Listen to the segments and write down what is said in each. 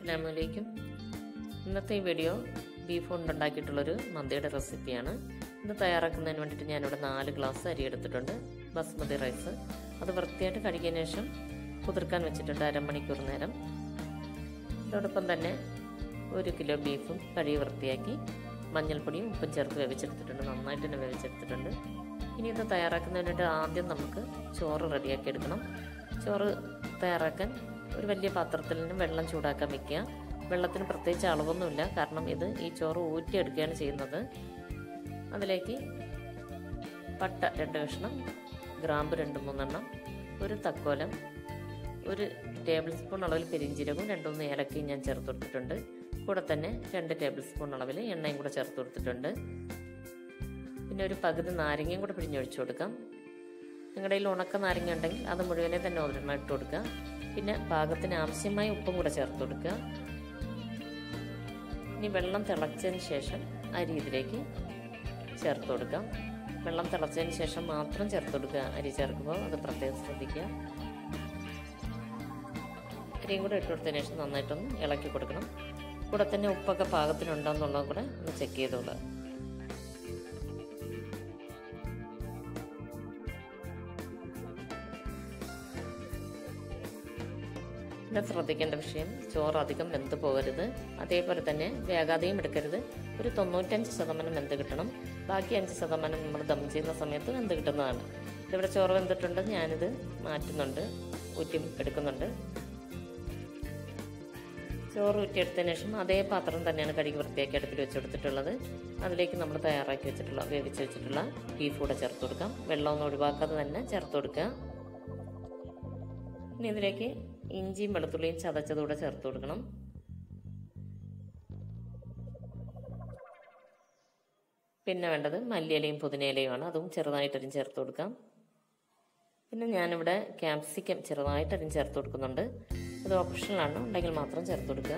അസ്സാമലൈക്കും ഇന്നത്തെ ഈ വീഡിയോ ബീഫ് കൊണ്ട് ഉണ്ടാക്കിയിട്ടുള്ളൊരു മന്തിയുടെ റെസിപ്പിയാണ് ഇത് തയ്യാറാക്കുന്നതിന് വേണ്ടിയിട്ട് ഞാനിവിടെ നാല് ഗ്ലാസ് അരി എടുത്തിട്ടുണ്ട് ബസ്മതി റൈസ് അത് വൃത്തിയായിട്ട് കഴുകിയതിന് ശേഷം കുതിർക്കാൻ വെച്ചിട്ടുണ്ട് അരമണിക്കൂർ നേരം അതോടൊപ്പം തന്നെ ഒരു കിലോ ബീഫും കഴുകി വൃത്തിയാക്കി മഞ്ഞൾപ്പൊടിയും ഉപ്പും ചേർത്ത് വേവിച്ചെടുത്തിട്ടുണ്ട് നന്നായിട്ട് തന്നെ വേവിച്ചെടുത്തിട്ടുണ്ട് ഇനി ഇത് തയ്യാറാക്കുന്നതിന് വേണ്ടി ആദ്യം നമുക്ക് ചോറ് റെഡിയാക്കി എടുക്കണം ചോറ് തയ്യാറാക്കാൻ ഒരു വലിയ പാത്രത്തിൽ നിന്ന് വെള്ളം ചൂടാക്കാൻ വെക്കുക വെള്ളത്തിന് പ്രത്യേകിച്ച് അളവൊന്നുമില്ല കാരണം ഇത് ഈ ചോറ് ഊറ്റിയെടുക്കുകയാണ് ചെയ്യുന്നത് അതിലേക്ക് പട്ട രണ്ട് കഷ്ണം ഗ്രാമ്പ് രണ്ട് മൂന്നെണ്ണം ഒരു തക്കോലം ഒരു ടേബിൾ സ്പൂൺ അളവിൽ പെരിഞ്ചീരകവും രണ്ടുമൂന്ന് ഏലക്കയും ഞാൻ ചേർത്ത് കൊടുത്തിട്ടുണ്ട് കൂടെ തന്നെ രണ്ട് ടേബിൾ സ്പൂൺ അളവിൽ എണ്ണയും കൂടെ ചേർത്ത് കൊടുത്തിട്ടുണ്ട് പിന്നെ ഒരു പകുതി നാരങ്ങയും കൂടെ പിഴിഞ്ഞൊഴിച്ചു കൊടുക്കാം നിങ്ങളുടെ കയ്യിൽ ഉണക്ക നാരങ്ങ ഉണ്ടെങ്കിൽ അത് മുഴുവനെ തന്നെ ഒരെണ്ണം ഇട്ട് കൊടുക്കുക പിന്നെ പാകത്തിന് ആവശ്യമായ ഉപ്പും കൂടെ ചേർത്ത് കൊടുക്കുക ഇനി വെള്ളം തിളച്ചതിന് ശേഷം അരി ഇതിലേക്ക് ചേർത്ത് കൊടുക്കാം വെള്ളം തിളച്ചതിന് ശേഷം മാത്രം ചേർത്ത് കൊടുക്കുക അരി ചേർക്കുമ്പോൾ അത് പ്രത്യേകം ശ്രദ്ധിക്കുക അരിയും കൂടെ ഇട്ട് കൊടുത്തതിന് ശേഷം നന്നായിട്ടൊന്ന് ഇളക്കി കൊടുക്കണം കൂടെ തന്നെ ഉപ്പൊക്കെ പാകത്തിനുണ്ടോ എന്നുള്ളത് കൂടെ ഒന്ന് ചെക്ക് ചെയ്തോളുക പിന്നെ ശ്രദ്ധിക്കേണ്ട വിഷയം ചോറ് അധികം വെന്ത് പോകരുത് അതേപോലെ തന്നെ വേഗാതെയും എടുക്കരുത് ഒരു തൊണ്ണൂറ്റഞ്ച് ശതമാനം വെന്ത് കിട്ടണം ബാക്കി അഞ്ച് ശതമാനം നമ്മൾ ദം ചെയ്യുന്ന സമയത്ത് വെന്ത് കിട്ടുന്നതാണ് ഇവിടെ ചോറ് വെന്തിട്ടുണ്ട് ഞാനിത് മാറ്റുന്നുണ്ട് ഊറ്റി എടുക്കുന്നുണ്ട് ചോറ് ഊറ്റിയെടുത്തതിന് ശേഷം അതേ പാത്രം തന്നെയാണ് കഴുകി വൃത്തിയാക്കി അടുപ്പിൽ വെച്ചെടുത്തിട്ടുള്ളത് അതിലേക്ക് നമ്മൾ തയ്യാറാക്കി വെച്ചിട്ടുള്ള വേവിച്ച് വെച്ചിട്ടുള്ള ബീഫ് കൂടെ ചേർത്ത് കൊടുക്കാം വെള്ളമൊന്നും ഒഴിവാക്കാതെ തന്നെ ചേർത്ത് കൊടുക്കുക ഇനി ഇതിലേക്ക് ഇഞ്ചിയും വെളുത്തുള്ളിയും ചതച്ചതുകൂടെ ചേർത്ത് കൊടുക്കണം പിന്നെ വേണ്ടത് മല്ലിയിലയും പുതിനയിലയുമാണ് അതും ചെറുതായിട്ടരിഞ്ഞ് ചേർത്ത് കൊടുക്കാം പിന്നെ ഞാനിവിടെ ക്യാപ്സിക്കം ചെറുതായിട്ടരിഞ്ഞ് ചേർത്ത് കൊടുക്കുന്നുണ്ട് അത് ഓപ്ഷണലാണ് ഉണ്ടെങ്കിൽ മാത്രം ചേർത്ത് കൊടുക്കുക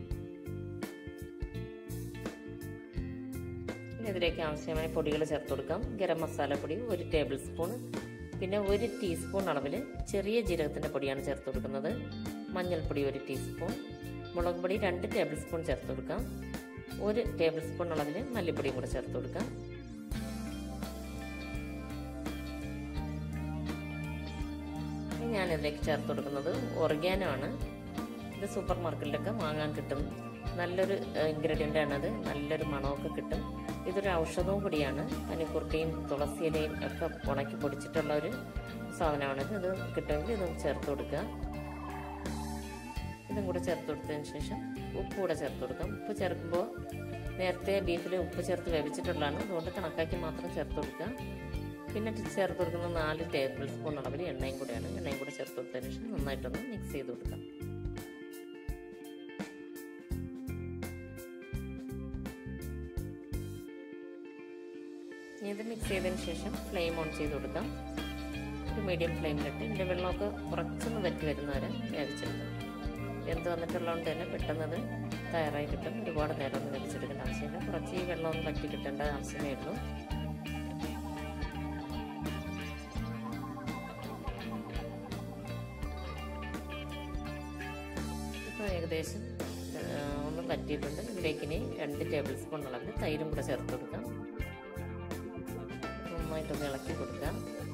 പിന്നെ ഇതിലേക്ക് ആവശ്യമായ പൊടികൾ ചേർത്ത് കൊടുക്കാം ഗരം മസാലപ്പൊടി ഒരു ടേബിൾ സ്പൂൺ പിന്നെ ഒരു ടീസ്പൂൺ അളവിൽ ചെറിയ ജീരകത്തിൻ്റെ പൊടിയാണ് ചേർത്ത് കൊടുക്കുന്നത് മഞ്ഞൾപ്പൊടി ഒരു ടീസ്പൂൺ മുളക് പൊടി രണ്ട് ടേബിൾ സ്പൂൺ ചേർത്ത് കൊടുക്കാം ഒരു ടേബിൾ സ്പൂൺ അളവിൽ മല്ലിപ്പൊടിയും കൂടെ ചേർത്ത് കൊടുക്കാം ഞാനിതിലേക്ക് ചേർത്ത് കൊടുക്കുന്നത് ഒർഗാനോ ആണ് ഇത് സൂപ്പർ മാർക്കറ്റിലൊക്കെ വാങ്ങാൻ കിട്ടും നല്ലൊരു ഇൻഗ്രീഡിയൻ്റ് ആണത് നല്ലൊരു മണമൊക്കെ കിട്ടും ഇതൊരു ഔഷധവും കൂടിയാണ് പനിക്കുർക്കയും തുളസിയിലയും ഒക്കെ ഉണക്കി പൊടിച്ചിട്ടുള്ള ഒരു സാധനമാണിത് ഇത് കിട്ടുമെങ്കിൽ ഇത് ചേർത്ത് കൊടുക്കുക ഇതും കൂടെ ചേർത്ത് കൊടുത്തതിന് ശേഷം ഉപ്പ് കൂടെ ചേർത്ത് കൊടുക്കാം ഉപ്പ് ചേർക്കുമ്പോൾ നേരത്തെ ബീഫിൽ ഉപ്പ് ചേർത്ത് വേവിച്ചിട്ടുള്ളതാണ് അതുകൊണ്ട് കണക്കാക്കി മാത്രം ചേർത്ത് കൊടുക്കുക പിന്നെ ചേർത്ത് കൊടുക്കുന്ന നാല് ടേബിൾ സ്പൂൺ അളവിൽ എണ്ണയും കൂടെയാണ് എണ്ണയും കൂടെ ചേർത്ത് കൊടുത്തതിന് ശേഷം നന്നായിട്ടൊന്ന് മിക്സ് ചെയ്ത് കൊടുക്കാം ഇത് മിക്സ് ചെയ്തതിന് ശേഷം ഫ്ലെയിം ഓൺ ചെയ്ത് കൊടുക്കാം ഒരു മീഡിയം ഫ്ലെയിമിലിട്ട് ഇതിൻ്റെ വെള്ളമൊക്കെ കുറച്ചൊന്ന് വറ്റി വരുന്നവരെ വേവിച്ചെടുക്കാം എന്ത് വന്നിട്ടുള്ളതുകൊണ്ട് തന്നെ പെട്ടെന്നത് തയ്യാറായി കിട്ടും ഒരുപാട് നേരം ഒന്നും വേവിച്ചെടുക്കേണ്ട ആവശ്യമില്ല കുറച്ച് ഈ വെള്ളം ഒന്ന് വറ്റി കിട്ടേണ്ട ആവശ്യമേ ഉള്ളൂ ഇപ്പോൾ ഏകദേശം ഒന്ന് പറ്റിയിട്ടുണ്ട് ഇതിലേക്ക് ഇനി രണ്ട് ടേബിൾ സ്പൂൺ അളവിൽ തൈരും കൂടെ ചേർത്ത് കൊടുക്കാം നന്നായിട്ടൊന്ന് ഇളക്കി കൊടുക്കാം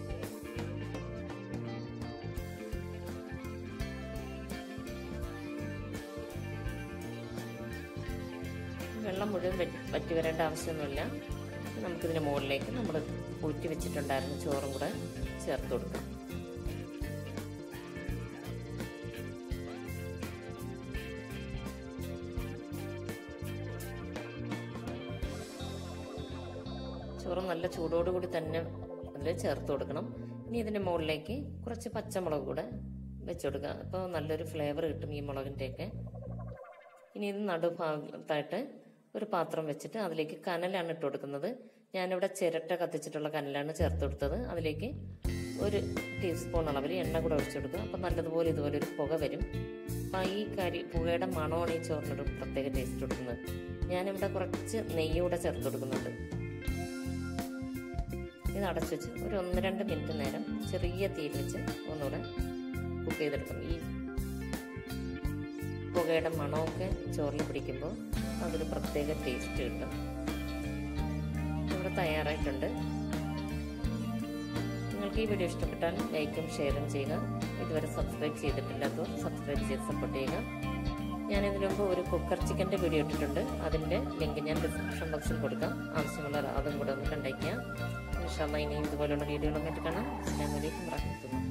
വെള്ളം മുഴുവൻ വറ്റി വരേണ്ട ആവശ്യമൊന്നുമില്ല നമുക്കിതിന് മുകളിലേക്ക് നമ്മൾ ഊറ്റി വെച്ചിട്ടുണ്ടായിരുന്ന ചോറും കൂടെ ചേർത്ത് കൊടുക്കാം ചോറ് നല്ല ചൂടോടുകൂടി തന്നെ അതിൽ ചേർത്ത് കൊടുക്കണം ഇനി ഇതിൻ്റെ മുകളിലേക്ക് കുറച്ച് പച്ചമുളക് കൂടെ വെച്ച് കൊടുക്കുക അപ്പോൾ നല്ലൊരു ഫ്ലേവർ കിട്ടും ഈ മുളകിൻ്റെയൊക്കെ ഇനി ഇത് നടുഭാഗത്തായിട്ട് ഒരു പാത്രം വെച്ചിട്ട് അതിലേക്ക് കനലാണ് ഇട്ട് കൊടുക്കുന്നത് ഞാനിവിടെ ചിരട്ട കത്തിച്ചിട്ടുള്ള കനലാണ് ചേർത്ത് കൊടുത്തത് അതിലേക്ക് ഒരു ടീസ്പൂൺ അളവിൽ എണ്ണ കൂടെ ഒഴിച്ചു കൊടുക്കുക അപ്പം നല്ലതുപോലെ ഇതുപോലെ ഒരു പുക വരും അപ്പം ഈ കരി പുകയുടെ മണമാണ് ഈ ചോറിനൊരു പ്രത്യേക ടേസ്റ്റ് കൊടുക്കുന്നത് ഞാനിവിടെ കുറച്ച് നെയ്യ് കൂടെ ചേർത്ത് കൊടുക്കുന്നുണ്ട് ഇത് അടച്ചു വെച്ച് ഒരു ഒന്ന് രണ്ട് മിനിറ്റ് നേരം ചെറിയ തീയിൽ വെച്ച് ഒന്നുകൂടെ കുക്ക് ചെയ്തെടുക്കും ഈ പുകയുടെ മണമൊക്കെ ചോറിൽ പിടിക്കുമ്പോൾ അതൊരു പ്രത്യേക ടേസ്റ്റ് കിട്ടും ഇവിടെ തയ്യാറായിട്ടുണ്ട് നിങ്ങൾക്ക് ഈ വീഡിയോ ഇഷ്ടപ്പെട്ടാൽ ലൈക്കും ഷെയറും ചെയ്യുക ഇതുവരെ സബ്സ്ക്രൈബ് ചെയ്തിട്ടില്ലാത്തവർ സബ്സ്ക്രൈബ് ചെയ്ത് സപ്പോർട്ട് ചെയ്യുക ഞാൻ ഇതിനു മുമ്പ് ഒരു കുക്കർ ചിക്കൻ്റെ വീഡിയോ ഇട്ടിട്ടുണ്ട് അതിൻ്റെ ലിങ്ക് ഞാൻ ഡിസ്ക്രിപ്ഷൻ ബോക്സിൽ കൊടുക്കാം ആവശ്യമുള്ളവർ അതും കൂടെ ഒന്ന് കണ്ടേക്കുക ഇൻഷാല്ല ഇനിയും ഇതുപോലുള്ള വീഡിയോകളുമായിട്ട് കാണാം അസ്സാം വലൈക്കും വാഹമത്തുള്ള